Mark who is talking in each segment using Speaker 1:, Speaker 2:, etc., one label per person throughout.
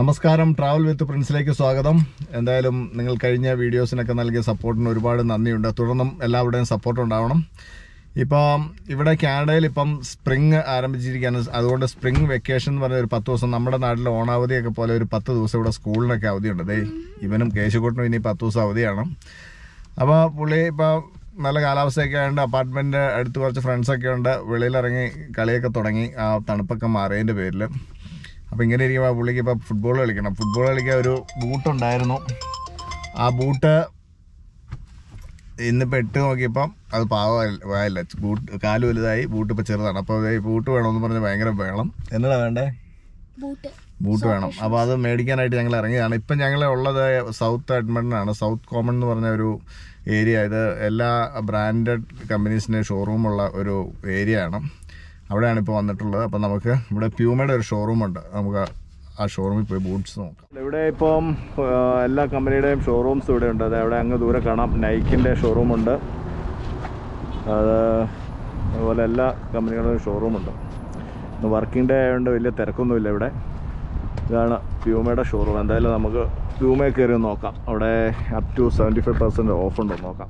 Speaker 1: നമസ്കാരം travel with പ്രിൻസിലേക്ക് സ്വാഗതം എന്തായാലും നിങ്ങൾ കഴിഞ്ഞ വീഡിയോസിനൊക്കെ നൽകിയ സപ്പോർട്ടിന് ഒരുപാട് നന്ദിയുണ്ട് തുടർന്നും എല്ലാവരുടെയും സപ്പോർട്ട് ഉണ്ടാവണം ഇപ്പം ഇവിടെ കാനഡയിൽ ഇപ്പം സ്പ്രിങ് ആരംഭിച്ചിരിക്കുകയാണ് അതുകൊണ്ട് സ്പ്രിങ് വെക്കേഷൻ എന്ന് പറഞ്ഞ ഒരു പത്ത് ദിവസം നമ്മുടെ നാട്ടിലെ ഓണാവധിയൊക്കെ പോലെ ഒരു പത്ത് ദിവസം ഇവിടെ സ്കൂളിനൊക്കെ അവധിയുണ്ട് ദേ ഇവനും കേശുകൂട്ടിനും ഇനി പത്ത് ദിവസം അവധിയാണ് അപ്പോൾ പുള്ളി ഇപ്പോൾ നല്ല കാലാവസ്ഥയൊക്കെ ആയതുകൊണ്ട് അപ്പാർട്ട്മെൻറ്റ് അടുത്ത് കുറച്ച് ഫ്രണ്ട്സൊക്കെ ഉണ്ട് വെളിയിലിറങ്ങി കളിയൊക്കെ തുടങ്ങി ആ തണുപ്പൊക്കെ മാറിയതിൻ്റെ പേരിൽ അപ്പോൾ ഇങ്ങനെ ഇരിക്കുമ്പോൾ പുള്ളിക്ക് ഇപ്പോൾ ഫുട്ബോൾ കളിക്കണം ഫുട്ബോൾ കളിക്കാൻ ഒരു ബൂട്ടുണ്ടായിരുന്നു ആ ബൂട്ട് ഇന്നിപ്പോൾ ഇട്ട് നോക്കിയപ്പം അത് പാവമായില്ല ബൂട്ട് കാല് വലുതായി ബൂട്ട് ഇപ്പോൾ ചെറുതാണ് അപ്പോൾ ഈ ബൂട്ട് വേണമെന്ന് പറഞ്ഞ് ഭയങ്കര വേണം എന്നതാ വേണ്ടേ
Speaker 2: ബൂട്ട്
Speaker 1: ബൂട്ട് വേണം അപ്പോൾ അത് മേടിക്കാനായിട്ട് ഞങ്ങൾ ഇറങ്ങിയതാണ് ഇപ്പം ഞങ്ങൾ ഉള്ളത് സൗത്ത് എഡ്മണ്ടിനാണ് സൗത്ത് കോമൺ എന്ന് പറഞ്ഞ ഒരു ഏരിയ ഇത് എല്ലാ ബ്രാൻഡഡ് കമ്പനീസിൻ്റെ ഷോറൂമുള്ള ഒരു ഏരിയ ആണ് അവിടെയാണ് ഇപ്പോൾ വന്നിട്ടുള്ളത് അപ്പം നമുക്ക് ഇവിടെ പ്യൂമയുടെ ഒരു ഷോറൂമുണ്ട് നമുക്ക് ആ ഷോറൂമിൽ പോയി ബൂട്ട്സ് നോക്കാം ഇവിടെ ഇപ്പം എല്ലാ കമ്പനിയുടെയും ഷോറൂംസ് ഇവിടെ ഉണ്ട് അത് അവിടെ അങ്ങ് ദൂരെ കാണാം നൈക്കിൻ്റെ ഷോറൂമുണ്ട് അത് അതുപോലെ എല്ലാ കമ്പനികളുടെയും ഷോറൂമുണ്ട് ഇന്ന് വർക്കിംഗ് ഡേ ആയതുകൊണ്ട് വലിയ തിരക്കൊന്നുമില്ല ഇവിടെ ഇതാണ് പ്യൂമയുടെ ഷോറൂം എന്തായാലും നമുക്ക് പ്യൂമയെ കയറി ഒന്ന് നോക്കാം അവിടെ up to seventy five percent off ഉണ്ടോ നോക്കാം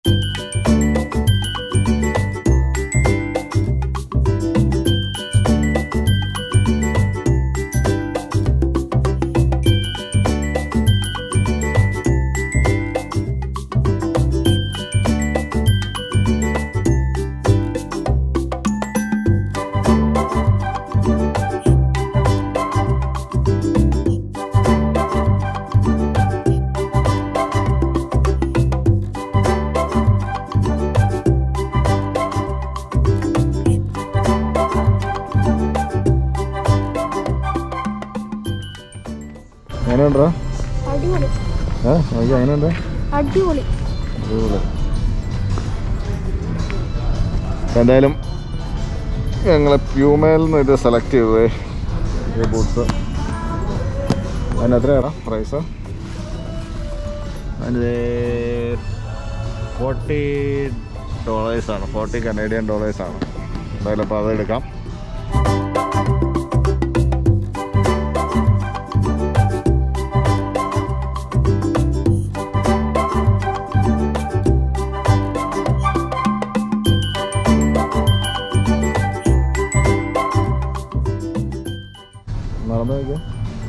Speaker 1: എങ്ങനെയുണ്ടോ
Speaker 2: അടിപൊളി
Speaker 1: ഏ നോക്കി എങ്ങനെയുണ്ട്
Speaker 2: അടിപൊളി
Speaker 1: അടിപൊളി എന്തായാലും ഞങ്ങൾ പ്യൂമയിൽ നിന്ന് ഇത് സെലക്ട് ചെയ്തത് ഈ ബൂട്ട്സ് അതിന് എത്രയാണ് പ്രൈസ് അതിന് ഫോർട്ടി ഡോളേഴ്സാണ് ഫോർട്ടി കനേഡിയൻ ഡോളേഴ്സാണ് എന്തായാലും അപ്പോൾ അത് എടുക്കാം നടന്നു നോക്കിയാൽ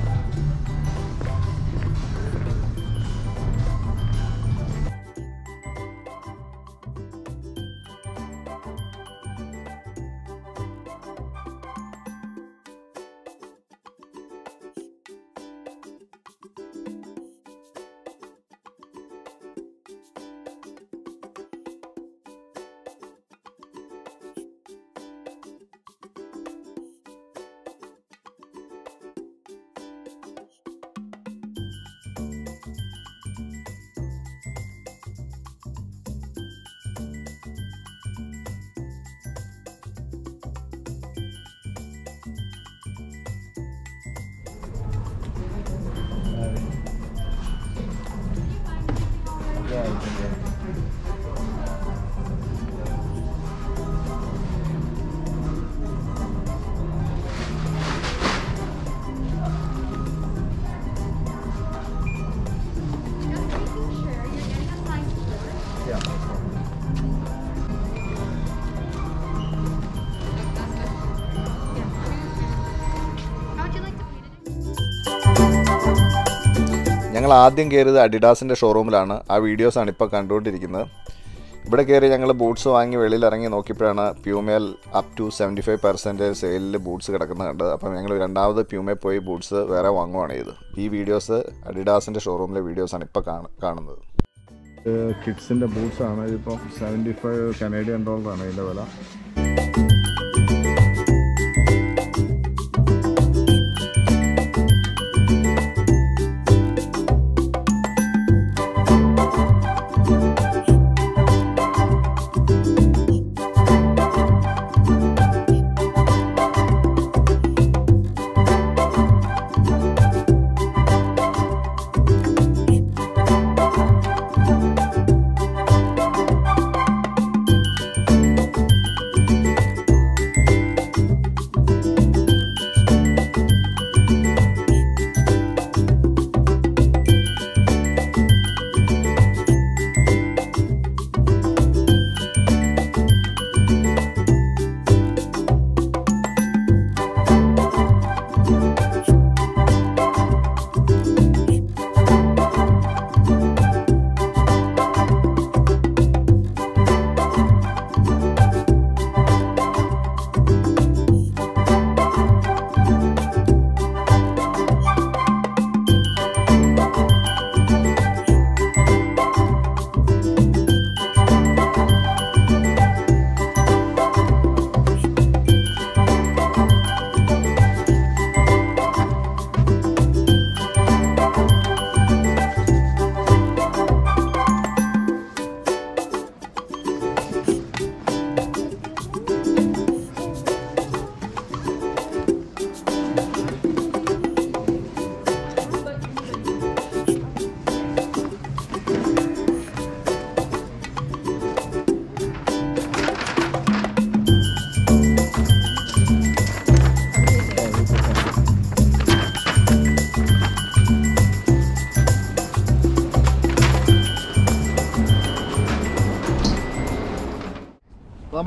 Speaker 1: ഞങ്ങൾ ആദ്യം കയറിയത് അഡിഡാസിൻ്റെ ഷോറൂമിലാണ് ആ വീഡിയോസാണ് ഇപ്പോൾ കണ്ടുകൊണ്ടിരിക്കുന്നത് ഇവിടെ കയറി ഞങ്ങൾ ബൂട്ട്സ് വാങ്ങി വെളിയിൽ ഇറങ്ങി നോക്കിയപ്പോഴാണ് പ്യൂമേൽ up to seventy five percent സെയിലിൽ ബൂട്ട്സ് കിടക്കുന്നത് കണ്ടത് അപ്പം ഞങ്ങൾ രണ്ടാമത് പ്യൂമേ പോയി ബൂട്ട്സ് വേറെ വാങ്ങുവാണ് ചെയ്ത് ഈ വീഡിയോസ് അഡിഡാസിൻ്റെ ഷോറൂമിലെ വീഡിയോസാണ് ഇപ്പോൾ കാണുന്നത് കിഡ്സിൻ്റെ ബൂട്ട്സ് ആണ് ഇതിപ്പം സെവൻറ്റി ഫൈവ് കനേഡിയൻ ഡോളറാണ് ഇതിൻ്റെ വില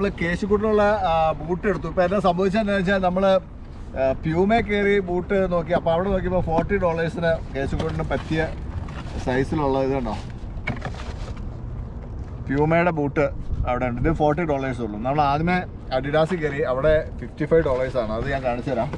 Speaker 1: നമ്മൾ കേശുക്കുട്ടിനുള്ള ബൂട്ട് എടുത്തു ഇപ്പൊ എന്താ സംഭവിച്ചതെന്ന് വെച്ചാൽ നമ്മള് ആ, പ്യൂമെ കയറി ബൂട്ട് നോക്കി അപ്പൊ അവിടെ നോക്കിയപ്പോൾ ഫോർട്ടി ഡോളേഴ്സിന് കേശുക്കുട്ടിന് പറ്റിയ സൈസിലുള്ള ഇത് കണ്ടോ പ്യൂമയുടെ ബൂട്ട് അവിടെ ഉണ്ട് ഇത് ഫോർട്ടി ഡോളേഴ്സ് ഉള്ളൂ നമ്മൾ ആദ്യമേ അഡിഡാസിൽ കയറി അവിടെ ഫിഫ്റ്റി ഫൈവ് ഡോളേഴ്സ് ആണ് അത് ഞാൻ കാണിച്ചു തരാം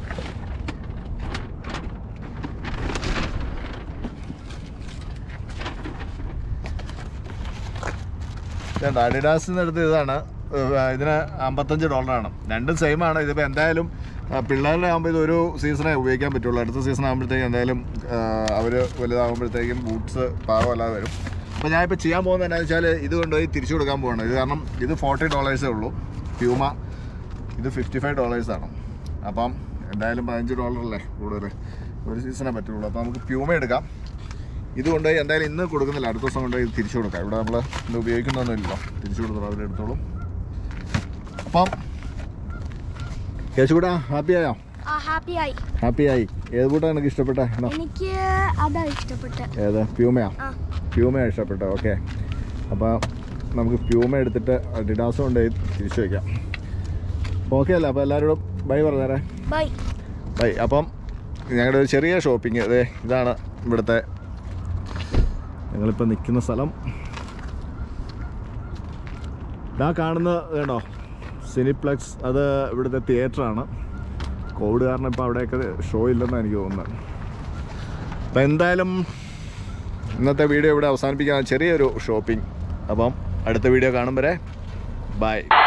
Speaker 1: ഇതുണ്ട് അഡിഡാസിന് എടുത്ത് ഇതാണ് ഏഹ് ഇതിന് അമ്പത്തഞ്ച് ഡോളറാണ് രണ്ടും സെയിം ആണ് ഇതിപ്പോൾ എന്തായാലും ആ, പിള്ളേരുടെ ആകുമ്പോൾ ഇതൊരു സീസണേ ഉപയോഗിക്കാൻ പറ്റുള്ളൂ അടുത്ത സീസൺ ആകുമ്പോഴത്തേക്കും എന്തായാലും അവർ വലുതാകുമ്പോഴത്തേക്കും ബൂട്ട്സ് പാകമല്ലാതെ വരും അപ്പോൾ ഞാനിപ്പോൾ ചെയ്യാൻ പോകുന്നത് എന്താണെന്ന് വെച്ചാൽ ഇത് കൊണ്ടുപോയി തിരിച്ചു കൊടുക്കാൻ പോവാണ് ഇത് കാരണം ഇത് ഫോർട്ടി ഡോളേഴ്സേ ഉള്ളൂ പ്യൂമ ഇത് ഫിഫ്റ്റി ഫൈവ് ഡോളേഴ്സാണ് അപ്പം എന്തായാലും പതിനഞ്ച് ഡോളറല്ലേ കൂടുതൽ ഒരു സീസണേ പറ്റുള്ളൂ അപ്പോൾ നമുക്ക് പ്യൂമ എടുക്കാം ഇത് കൊണ്ടുപോയി എന്തായാലും ഇന്ന് കൊടുക്കുന്നില്ല അടുത്ത ദിവസം കൊണ്ടുപോയി ഇത് തിരിച്ചു കൊടുക്കാം ഇവിടെ നമ്മൾ ഇത് ഉപയോഗിക്കുന്നൊന്നുമില്ലല്ലോ തിരിച്ചു കൊടുത്തോളൂ അവരെടുത്തോളും അപ്പം കേശുകൂടാ ഹാപ്പി ആയോ
Speaker 2: ആ ഹാപ്പി ആയി
Speaker 1: ഹാപ്പി ആയി ഏത് ബൂട്ടാണ് എനിക്ക് ഇഷ്ടപ്പെട്ടെ എടാ,
Speaker 2: എനിക്ക് അതാ ഇഷ്ടപ്പെട്ടെ
Speaker 1: ഏത് പ്യൂമയാ
Speaker 2: ആ
Speaker 1: പ്യൂമ ഇഷ്ടപ്പെട്ടെ ഓക്കെ അപ്പോൾ നമുക്ക് പ്യൂമ എടുത്തിട്ട് ഡിഡാസ് കൊണ്ടുപോയി തിരിച്ചു വയ്ക്കാം ഓക്കെ അല്ലേ അപ്പോൾ എല്ലാവരോടും ബൈ പറഞ്ഞേരെ
Speaker 2: ബൈ
Speaker 1: ബൈ അപ്പം ഞങ്ങളുടെ ഒരു ചെറിയ ഷോപ്പിംഗ് അതെ ഇതാണ് ഇവിടുത്തെ ഞങ്ങളിപ്പോൾ നിൽക്കുന്ന സ്ഥലം ഇതാ കാണുന്നത് വേണോ സിനിപ്ലെക്സ് അത് ഇവിടുത്തെ തിയേറ്ററാണ് കോവിഡ് കാരണം ഇപ്പോൾ അവിടെയൊക്കെ ഷോ ഇല്ലെന്നാണ് എനിക്ക് തോന്നുന്നത് അപ്പം എന്തായാലും ഇന്നത്തെ വീഡിയോ ഇവിടെ അവസാനിപ്പിക്കാൻ ചെറിയൊരു ഷോപ്പിംഗ് അപ്പം അടുത്ത വീഡിയോ കാണും വരെ ബൈ